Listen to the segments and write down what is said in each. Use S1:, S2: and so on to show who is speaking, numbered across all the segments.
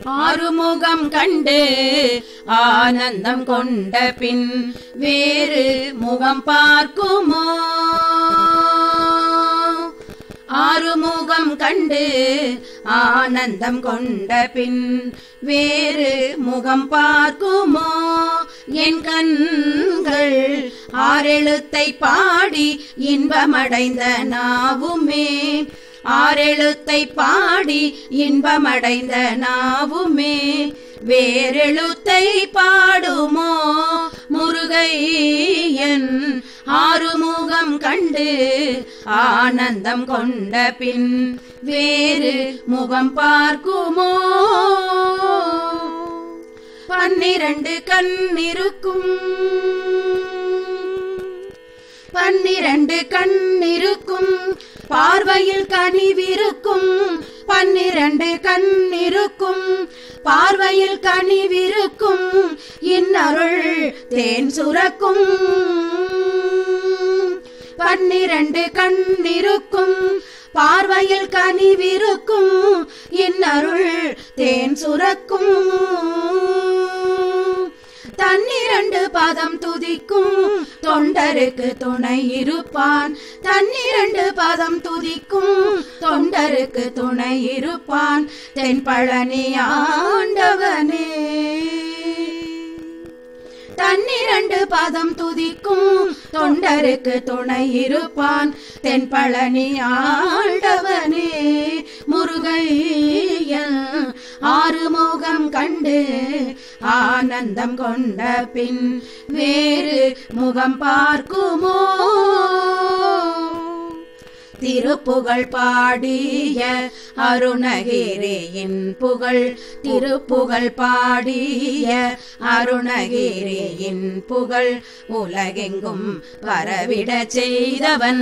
S1: ஆறுமுகம் கண்டு ஆனந்தம் கொண்ட பின் வேறு முகம் பார்க்குமோ ஆறுமுகம் கண்டு ஆனந்தம் கொண்ட பின் வேறு முகம் பார்க்குமோ என் கண்கள் ஆறெழுத்தை பாடி இன்பமடைந்த நாவுமே ஆறெழுத்தை பாடி இன்பமடைந்த நாவுமே வேறெழுத்தை பாடுமோ முருகையன் ஆறுமுகம் கண்டு ஆனந்தம் கொண்ட பின் வேறு முகம் பார்க்குமோ பன்னிரண்டு கண்ணிருக்கும் பன்னிரண்டு கண்ணிருக்கும் பார்வையில் கனிவிருக்கும் பன்னிரண்டு கண்ணிருக்கும் பார்வையில் கனிவிருக்கும் இன்னருள் தேன் சுரக்கும் பன்னிரண்டு கண்ணிருக்கும் பார்வையில் கனிவிருக்கும் இன்னருள் தேன் சுரக்கும் தன்னிரண்டு பாதம் துதிக்கும் தொண்டருக்கு துணை இருப்பான் தன்னிரண்டு பாதம் துதிக்கும் தொண்டருக்கு துணை இருப்பான் தென் பழனி ஆண்டவனே தன்னிரண்டு பாதம் துதிக்கும் தொண்டருக்கு துணை இருப்பான் தென் பழனி ஆண்டவனே முருகையன் ஆறுமுகம் கண்டு ஆனந்தம் கொண்ட பின் வேறு முகம் பார்க்குமோ திருப்புகழ் பாடிய அருணகிரியின் புகழ் திருப்புகழ் பாடிய அருணகிரியின் புகழ் உலகெங்கும் பரவிட செய்தவன்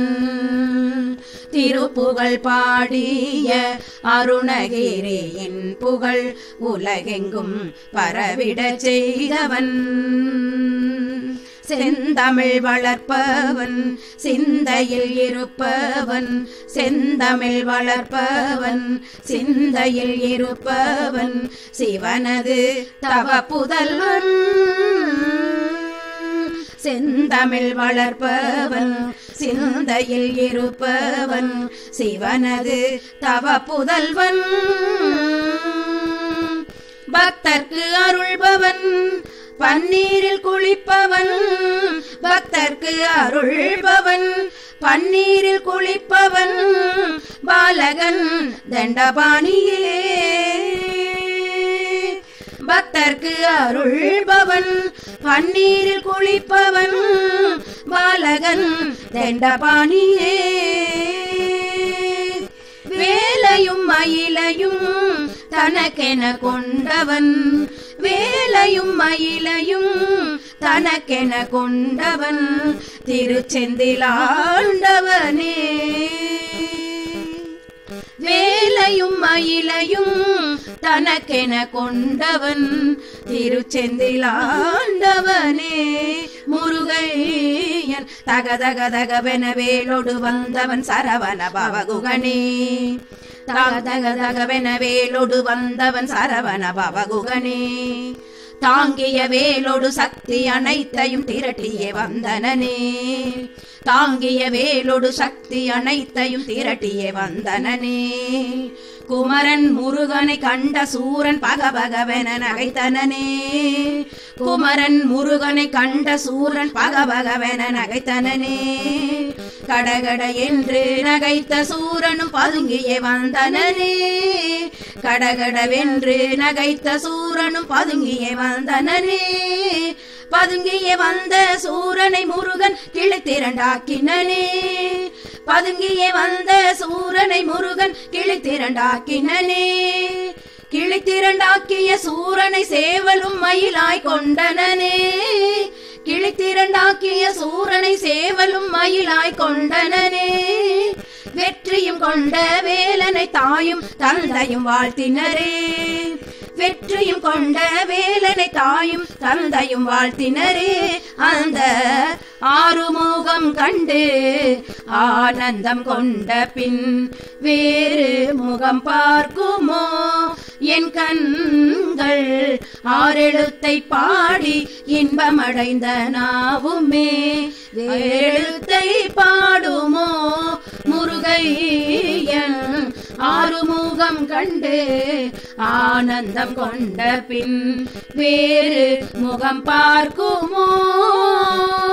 S1: திருப்புகழ் பாடிய அருணகிரியின் புகழ் உலகெங்கும் பரவிட செய்தவன் செந்தமிழ் வளர்ப்பவன் சிந்தையில் இருப்பவன் செந்தமிழ் வளர்ப்பவன் சிந்தையில் இருப்பவன் சிவனது தவ புதல்வன் செந்தமிழ் வளர்ப்பவன் சிந்தையில் இருப்பவன் சிவனது தவ புதல்வன் பக்தர்க்கு அருள்பவன் பன்னீரில் குளிப்பவன் பக்தர்க்கு அருள்பவன் பன்னீரில் குளிப்பவன் பாலகன் தண்டபாணியே பக்தர்க்கு அருள்பவன் பன்னீரில் குளிப்பவன் பாலகன் தண்டபாணியே வேலையும் மயிலையும் தனக்கென கொண்டவன் வேலையும் மயிலையும் தனக்கென கொண்டவன் திருச்செந்திலாண்டவனே வேலையும் மயிலையும் தனக்கென கொண்டவன் திருச்செந்திலாண்டவனே முருகையன் தக தக தகவென வேலோடு வந்தவன் சரவண பவகுகனே தக தக தகவென வேலோடு வந்தவன் சரவண பவகுகனே தாங்கிய வேலோடு சக்தி அனைத்தையும் திரட்டியே வந்தனனே தாங்கிய வேலோடு சக்தி அனைத்தையும் திரட்டியே வந்தனனே குமரன் முருகனை கண்ட சூரன் பகபகவென நகைத்தனனே குமரன் முருகனை கண்ட சூரன் பகபகவென நகைத்தனனே கடகட என்று நகைத்த சூரனும் பதுங்கியே வந்தனனே கடகடவென்று நகைத்த சூரனும் பதுங்கியே வந்தனனே பதுங்கிய வந்த சூரனை முருகன் கிழித்திரண்டாக்கினனே பதுங்கிய வந்த சூரனை முருகன் கிழித்திரண்டாக்கினனே கிழித்திரண்டாக்கிய சூரனை சேவலும் மயிலாய் கொண்டனனே கிழித்திரண்டாக்கிய சூரனை சேவலும் மயிலாய் கொண்டனனே வெற்றியும் கொண்ட வேலனை தாயும் தந்தையும் வாழ்த்தினரே வெற்றியும் கொண்ட வேலனை தாயும் தந்தையும் வாழ்த்தினரே அந்த ஆறுமுகம் கண்டு ஆனந்தம் கொண்ட பின் வேறு முகம் பார்க்குமோ என் கண்கள் ஆறெழுத்தை பாடி இன்பமடைந்த நாவுமே வேறெழுத்தை பாடுமோ முருகையன் ஆறுமுகம் கண்டு ஆனந்தம் கொண்ட பின் வேறு முகம் பார்க்குமோ